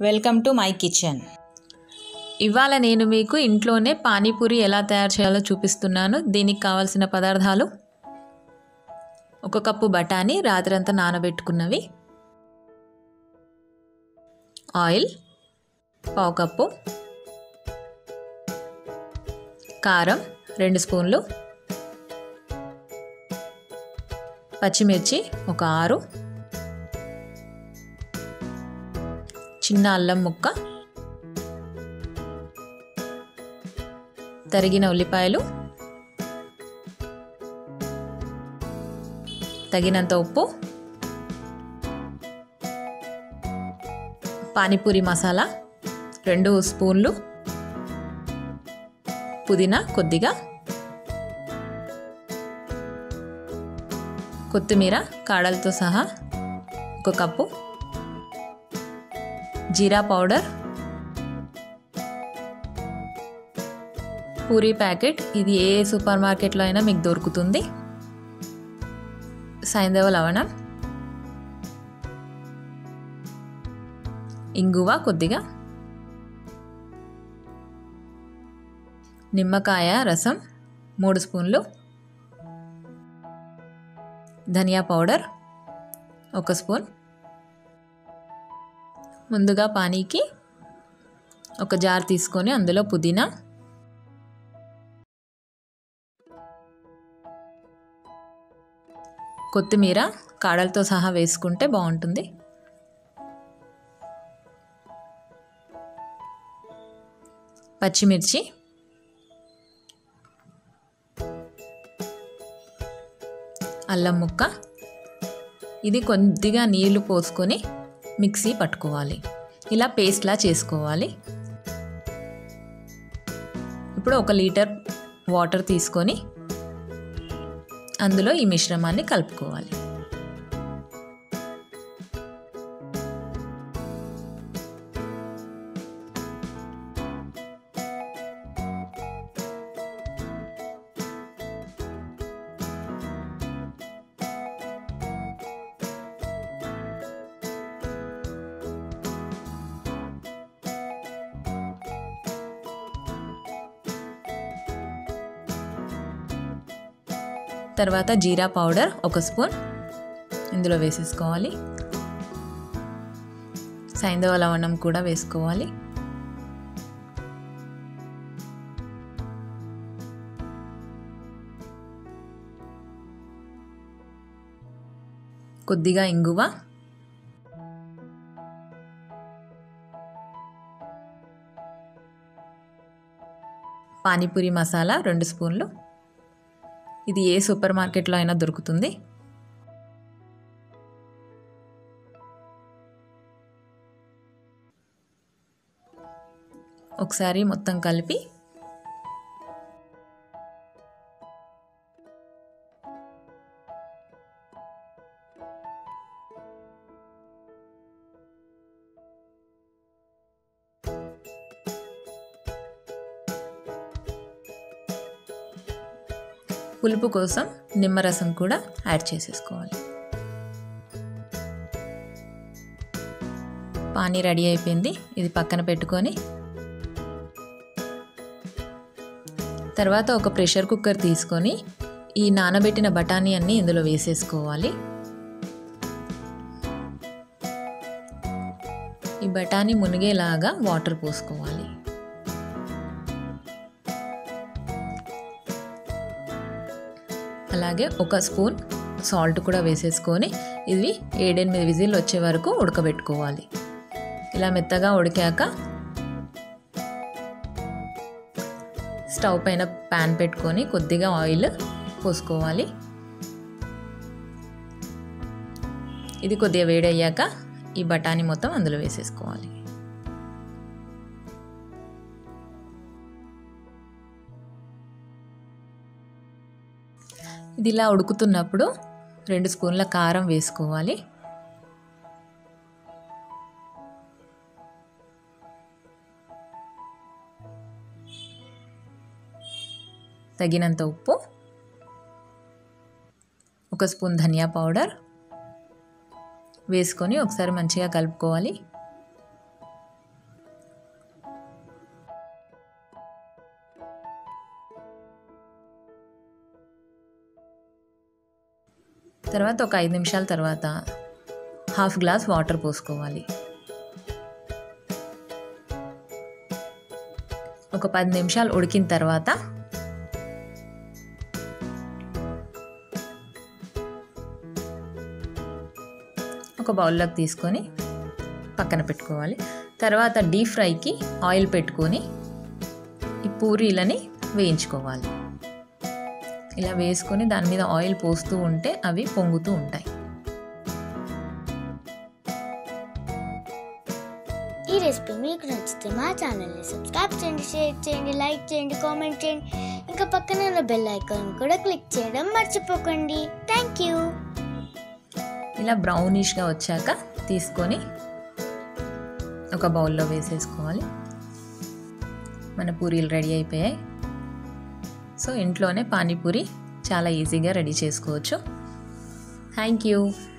welcome to my kitchen ఇవాళ నేను మీకు ఇంట్లోనే పానీపూరి ఎలా తయారు చేయాలో చూపిస్తున్నాను దీనికి కావాల్సిన పదార్థాలు ఒక కప్పు బఠానీ రాత్రంతా నానబెట్టుకున్నవి ఆయిల్ పావు కప్పు కారం రెండు స్పూన్లు పచ్చిమిర్చి ఒక ఆరు చిన్న అల్లం ముక్క తరిగిన ఉల్లిపాయలు తగినంత ఉప్పు పానీపూరి మసాలా రెండు స్పూన్లు పుదీనా కొద్దిగా కొత్తిమీర కాడలతో సహా ఒక కప్పు జీరా పౌడర్ పూరీ ప్యాకెట్ ఇది ఏ సూపర్ మార్కెట్లో అయినా మీకు దొరుకుతుంది సైంధవ లవణం ఇంగువ కొద్దిగా నిమ్మకాయ రసం మూడు స్పూన్లు ధనియా పౌడర్ ఒక స్పూన్ ముందుగా పానీకి ఒక జార్ తీసుకొని అందులో పుదీనా కొత్తిమీర కాడలతో సహా వేసుకుంటే బాగుంటుంది పచ్చిమిర్చి అల్లం ముక్క ఇది కొద్దిగా నీళ్లు పోసుకొని మిక్సీ పట్టుకోవాలి ఇలా పేస్ట్లా చేసుకోవాలి ఇప్పుడు ఒక లీటర్ వాటర్ తీసుకొని అందులో ఈ మిశ్రమాన్ని కలుపుకోవాలి తర్వాత జీరా పౌడర్ ఒక స్పూన్ ఇందులో వేసేసుకోవాలి సైంధవ లవణం కూడా వేసుకోవాలి కొద్దిగా ఇంగువ పానీపూరి మసాలా రెండు స్పూన్లు ఇది ఏ సూపర్ మార్కెట్లో అయినా దొరుకుతుంది ఒకసారి మొత్తం కలిపి పులుపు కోసం నిమ్మరసం కూడా యాడ్ చేసేసుకోవాలి పానీ రెడీ అయిపోయింది ఇది పక్కన పెట్టుకొని తర్వాత ఒక ప్రెషర్ కుక్కర్ తీసుకొని ఈ నానబెట్టిన బఠానీ అన్నీ ఇందులో వేసేసుకోవాలి ఈ బఠానీ మునిగేలాగా వాటర్ పోసుకోవాలి అలాగే ఒక స్పూన్ సాల్ట్ కూడా వేసేసుకొని ఇది ఏడెనిమిది విజిల్ వచ్చే వరకు ఉడకబెట్టుకోవాలి ఇలా మెత్తగా ఉడికాక స్టవ్ పైన ప్యాన్ పెట్టుకొని కొద్దిగా ఆయిల్ పోసుకోవాలి ఇది కొద్దిగా వేడి అయ్యాక ఈ బఠానీ మొత్తం అందులో వేసేసుకోవాలి ఇది ఇలా ఉడుకుతున్నప్పుడు రెండు స్పూన్ల కారం వేసుకోవాలి తగినంత ఉప్పు ఒక స్పూన్ ధనియా పౌడర్ వేసుకొని ఒకసారి మంచిగా కలుపుకోవాలి తర్వాత ఒక ఐదు నిమిషాల తర్వాత హాఫ్ గ్లాస్ వాటర్ పోసుకోవాలి ఒక పది నిమిషాలు ఉడికిన తర్వాత ఒక బౌల్లోకి తీసుకొని పక్కన పెట్టుకోవాలి తర్వాత డీప్ ఫ్రైకి ఆయిల్ పెట్టుకొని ఈ పూరీలని వేయించుకోవాలి ఇలా వేసుకొని దాని మీద ఆయిల్ పోస్తూ ఉంటే అవి పొంగుతూ ఉంటాయి ఈ రెసిపీ మీకు నచ్చితే మా ఛానల్ని సబ్స్క్రైబ్ చేయండి షేర్ చేయండి లైక్ చేయండి కామెంట్ చేయండి ఇంకా పక్కన ఉన్న బెల్ ఐకాన్ కూడా క్లిక్ చేయడం మర్చిపోకండి థ్యాంక్ యూ ఇలా బ్రౌనిష్గా వచ్చాక తీసుకొని ఒక బౌల్లో వేసేసుకోవాలి మన పూరీలు రెడీ అయిపోయాయి సో ఇంట్లోనే పానీపూరి చాలా ఈజీగా రెడీ చేసుకోవచ్చు థ్యాంక్ యూ